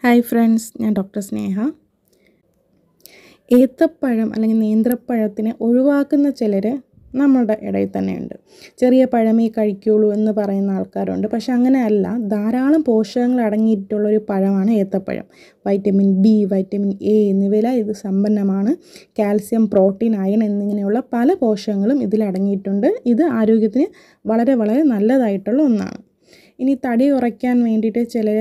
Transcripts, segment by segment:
hi friends ഞാൻ doctor Sneha ഏത്തപ്പഴം അല്ലെങ്കിൽ നേന്ത്രപ്പഴത്തിനെ ഒഴിവാക്കുന്ന ചിലർ നമ്മളുടെ ഇടയിൽ തന്നെയുണ്ട് ചെറിയ പഴമേ കഴിക്കുള്ളൂ എന്ന് പറയുന്ന ആൾക്കാരുണ്ട് പക്ഷെ അങ്ങനെയല്ല ധാരാളം പോഷകങ്ങൾ അടങ്ങിയിട്ടുള്ള ഒരു പഴമാണ് ഏത്തപ്പഴം വൈറ്റമിൻ ബി വൈറ്റമിൻ എ എന്നിവയിൽ ഇത് സമ്പന്നമാണ് കാൽസ്യം പ്രോട്ടീൻ അയൺ എന്നിങ്ങനെയുള്ള പല പോഷകങ്ങളും ഇതിൽ അടങ്ങിയിട്ടുണ്ട് ഇത് ആരോഗ്യത്തിന് വളരെ വളരെ നല്ലതായിട്ടുള്ള ഒന്നാണ് ഇനി തടി കുറയ്ക്കാൻ വേണ്ടിയിട്ട് ചിലർ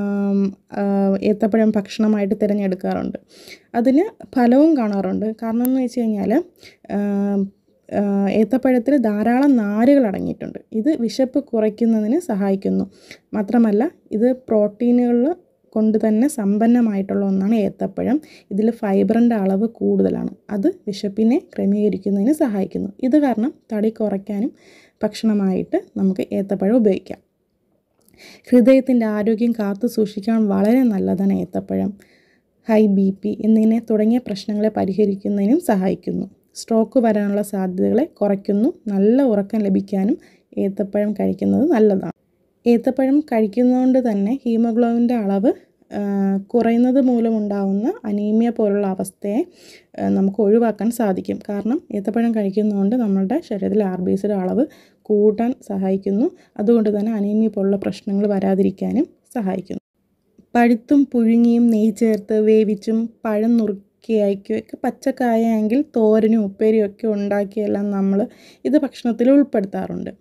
ഏത്തപ്പഴം ഭക്ഷണമായിട്ട് തിരഞ്ഞെടുക്കാറുണ്ട് അതിന് ഫലവും കാണാറുണ്ട് കാരണം എന്ന് വെച്ച് കഴിഞ്ഞാൽ ഏത്തപ്പഴത്തിൽ ധാരാളം നാരുകൾ അടങ്ങിയിട്ടുണ്ട് ഇത് വിശപ്പ് കുറയ്ക്കുന്നതിന് സഹായിക്കുന്നു മാത്രമല്ല ഇത് പ്രോട്ടീനുകൾ കൊണ്ട് തന്നെ സമ്പന്നമായിട്ടുള്ള ഒന്നാണ് ഏത്തപ്പഴം ഇതിൽ ഫൈബറിൻ്റെ അളവ് കൂടുതലാണ് അത് വിശപ്പിനെ ക്രമീകരിക്കുന്നതിന് സഹായിക്കുന്നു ഇത് കാരണം തടി കുറയ്ക്കാനും ഭക്ഷണമായിട്ട് നമുക്ക് ഏത്തപ്പഴം ഉപയോഗിക്കാം ഹൃദയത്തിൻ്റെ ആരോഗ്യം കാത്തു സൂക്ഷിക്കാൻ വളരെ നല്ലതാണ് ഏത്തപ്പഴം ഹൈ ബി പി എന്നിങ്ങനെ തുടങ്ങിയ പ്രശ്നങ്ങളെ പരിഹരിക്കുന്നതിനും സഹായിക്കുന്നു സ്ട്രോക്ക് വരാനുള്ള സാധ്യതകളെ കുറയ്ക്കുന്നു നല്ല ഉറക്കം ലഭിക്കാനും ഏത്തപ്പഴം കഴിക്കുന്നത് നല്ലതാണ് ഏത്തപ്പഴം കഴിക്കുന്നതുകൊണ്ട് തന്നെ ഹീമോഗ്ലോബിൻ്റെ അളവ് കുറയുന്നത് മൂലമുണ്ടാകുന്ന അനീമിയ പോലുള്ള അവസ്ഥയെ നമുക്ക് ഒഴിവാക്കാൻ സാധിക്കും കാരണം ഏത്തപ്പഴം കഴിക്കുന്നതുകൊണ്ട് നമ്മളുടെ ശരീരത്തിലെ ആർ ബി സിയുടെ അളവ് കൂട്ടാൻ സഹായിക്കുന്നു അതുകൊണ്ട് തന്നെ അനീമിയ പോലുള്ള പ്രശ്നങ്ങൾ വരാതിരിക്കാനും സഹായിക്കുന്നു പഴുത്തും പുഴുങ്ങിയും നെയ്യ് ചേർത്ത് വേവിച്ചും പഴം നുറുക്കിയാക്കിയൊക്കെ പച്ചക്കായെങ്കിൽ തോരനും ഉപ്പേരിയും ഒക്കെ ഉണ്ടാക്കിയെല്ലാം നമ്മൾ ഇത് ഭക്ഷണത്തിൽ ഉൾപ്പെടുത്താറുണ്ട്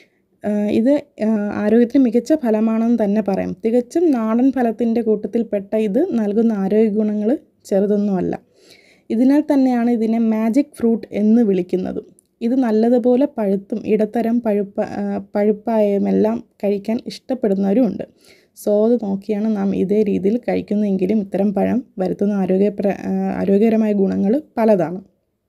ഇത് ആരോഗ്യത്തിന് മികച്ച ഫലമാണെന്ന് തന്നെ പറയാം തികച്ചും നാടൻ ഫലത്തിൻ്റെ കൂട്ടത്തിൽപ്പെട്ട ഇത് നൽകുന്ന ആരോഗ്യ ഗുണങ്ങൾ ചെറുതൊന്നുമല്ല ഇതിനാൽ തന്നെയാണ് ഇതിനെ മാജിക് ഫ്രൂട്ട് എന്ന് വിളിക്കുന്നത് ഇത് നല്ലതുപോലെ പഴുത്തും ഇടത്തരം പഴുപ്പ പഴുപ്പായുമെല്ലാം കഴിക്കാൻ ഇഷ്ടപ്പെടുന്നവരുമുണ്ട് സ്വാദ് നോക്കിയാണ് നാം ഇതേ രീതിയിൽ കഴിക്കുന്നതെങ്കിലും ഇത്തരം പഴം വരുത്തുന്ന ആരോഗ്യ ആരോഗ്യകരമായ ഗുണങ്ങൾ പലതാണ്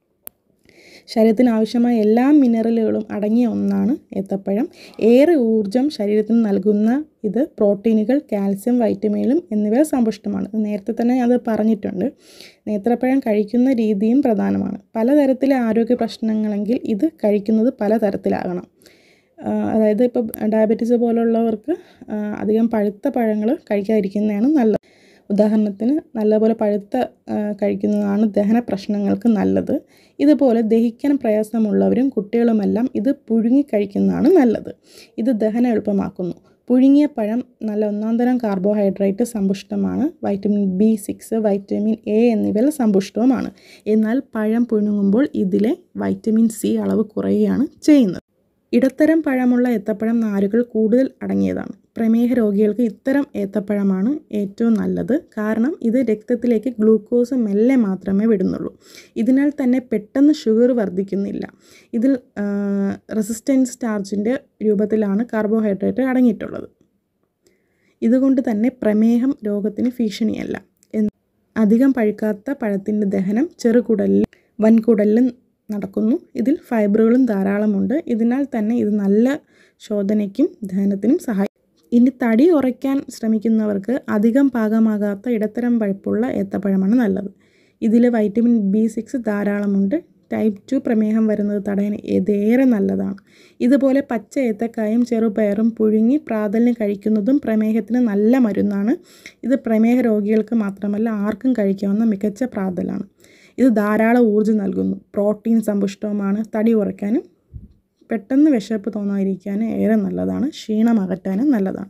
ശരീരത്തിന് ആവശ്യമായ എല്ലാ മിനറലുകളും അടങ്ങിയ ഒന്നാണ് ഏത്തപ്പഴം ഏറെ ഊർജം ശരീരത്തിന് നൽകുന്ന ഇത് പ്രോട്ടീനുകൾ കാൽസ്യം വൈറ്റമിനും എന്നിവ സമ്പുഷ്ടമാണ് നേരത്തെ തന്നെ അത് പറഞ്ഞിട്ടുണ്ട് നേത്രപ്പഴം കഴിക്കുന്ന രീതിയും പ്രധാനമാണ് പലതരത്തിലെ ആരോഗ്യ പ്രശ്നങ്ങളെങ്കിൽ ഇത് കഴിക്കുന്നത് പലതരത്തിലാകണം അതായത് ഇപ്പോൾ ഡയബറ്റീസ് പോലുള്ളവർക്ക് അധികം പഴുത്ത പഴങ്ങൾ കഴിക്കാതിരിക്കുന്നതാണ് നല്ലത് ഉദാഹരണത്തിന് നല്ലപോലെ പഴുത്ത കഴിക്കുന്നതാണ് ദഹന പ്രശ്നങ്ങൾക്ക് നല്ലത് ഇതുപോലെ ദഹിക്കാൻ പ്രയാസമുള്ളവരും കുട്ടികളുമെല്ലാം ഇത് പുഴുങ്ങി കഴിക്കുന്നതാണ് നല്ലത് ഇത് ദഹനം എളുപ്പമാക്കുന്നു പുഴുങ്ങിയ പഴം നല്ല ഒന്നാം തരം കാർബോഹൈഡ്രേറ്റ് സമ്പുഷ്ടമാണ് vitamin B six vitamin A എന്നിവയിൽ സമ്പുഷ്ടവുമാണ് എന്നാൽ പഴം പുഴുങ്ങുമ്പോൾ ഇതിലെ വൈറ്റമിൻ സി അളവ് കുറയുകയാണ് ചെയ്യുന്നത് ഇടത്തരം പഴമുള്ള ഏത്തപ്പഴം നാരുകൾ കൂടുതൽ അടങ്ങിയതാണ് പ്രമേഹ രോഗികൾക്ക് ഇത്തരം ഏത്തപ്പഴമാണ് ഏറ്റവും നല്ലത് കാരണം ഇത് രക്തത്തിലേക്ക് ഗ്ലൂക്കോസ് മെല്ലെ മാത്രമേ വിടുന്നുള്ളൂ ഇതിനാൽ തന്നെ പെട്ടെന്ന് ഷുഗർ വർദ്ധിക്കുന്നില്ല ഇതിൽ റെസിസ്റ്റൻസ് സ്റ്റാർച്ചിൻ്റെ രൂപത്തിലാണ് കാർബോഹൈഡ്രേറ്റ് അടങ്ങിയിട്ടുള്ളത് ഇതുകൊണ്ട് തന്നെ പ്രമേഹം രോഗത്തിന് ഭീഷണിയല്ല അധികം പഴുക്കാത്ത പഴത്തിൻ്റെ ദഹനം ചെറുകുടലിൽ വൻകുടലിൽ നടക്കുന്നു ഇതിൽ ഫൈബറുകളും ധാരാളമുണ്ട് ഇതിനാൽ തന്നെ ഇത് നല്ല ശോധനയ്ക്കും ദഹനത്തിനും സഹായിക്കും ഇനി തടി കുറയ്ക്കാൻ ശ്രമിക്കുന്നവർക്ക് അധികം പാകമാകാത്ത ഇടത്തരം പഴുപ്പുള്ള ഏത്തപ്പഴമാണ് നല്ലത് ഇതിൽ വൈറ്റമിൻ ബി സിക്സ് ധാരാളമുണ്ട് ടൈപ്പ് ടു പ്രമേഹം വരുന്നത് തടയാൻ ഇതേറെ നല്ലതാണ് ഇതുപോലെ പച്ച ഏത്തക്കായും ചെറുപയറും പുഴുങ്ങി പ്രാതലിന് കഴിക്കുന്നതും പ്രമേഹത്തിന് നല്ല മരുന്നാണ് ഇത് പ്രമേഹ രോഗികൾക്ക് മാത്രമല്ല ആർക്കും കഴിക്കാവുന്ന മികച്ച പ്രാതലാണ് ഇത് ധാരാളം ഊർജ്ജം നൽകുന്നു പ്രോട്ടീൻ സമ്പുഷ്ടവുമാണ് തടി കുറയ്ക്കാനും പെട്ടെന്ന് വിശപ്പ് തോന്നാതിരിക്കാനും ഏറെ നല്ലതാണ് ക്ഷീണം അകറ്റാനും നല്ലതാണ്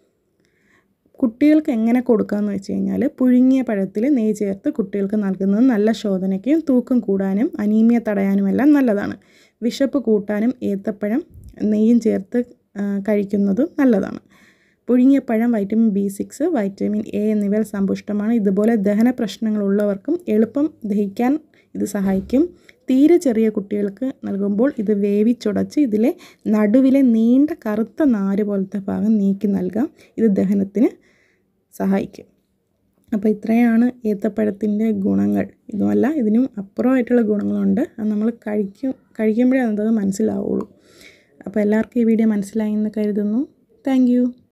കുട്ടികൾക്ക് എങ്ങനെ കൊടുക്കാമെന്ന് വെച്ച് കഴിഞ്ഞാൽ പുഴുങ്ങിയ പഴത്തിൽ നെയ്യ് ചേർത്ത് കുട്ടികൾക്ക് നൽകുന്നത് നല്ല ശോധനയ്ക്കും തൂക്കം കൂടാനും അനീമിയ തടയാനുമെല്ലാം നല്ലതാണ് വിശപ്പ് കൂട്ടാനും ഏത്തപ്പഴം നെയ്യും ചേർത്ത് കഴിക്കുന്നത് നല്ലതാണ് പുഴുങ്ങിയ പഴം vitamin B six vitamin A എന്നിവയിൽ സമ്പുഷ്ടമാണ് ഇതുപോലെ ദഹന പ്രശ്നങ്ങളുള്ളവർക്കും എളുപ്പം ദഹിക്കാൻ ഇത് സഹായിക്കും തീരെ ചെറിയ കുട്ടികൾക്ക് നൽകുമ്പോൾ ഇത് വേവിച്ചുടച്ച് ഇതിലെ നടുവിലെ നീണ്ട കറുത്ത നാര് പോലത്തെ ഭാഗം നീക്കി നൽകാം ഇത് ദഹനത്തിന് സഹായിക്കും അപ്പോൾ ഇത്രയാണ് ഏത്തപ്പഴത്തിൻ്റെ ഗുണങ്ങൾ ഇതുമല്ല ഇതിനും അപ്പുറമായിട്ടുള്ള ഗുണങ്ങളുണ്ട് അത് നമ്മൾ കഴിക്കും കഴിക്കുമ്പോഴേ അത് മനസ്സിലാവുള്ളൂ അപ്പോൾ എല്ലാവർക്കും ഈ വീഡിയോ മനസ്സിലായി എന്ന് കരുതുന്നു താങ്ക്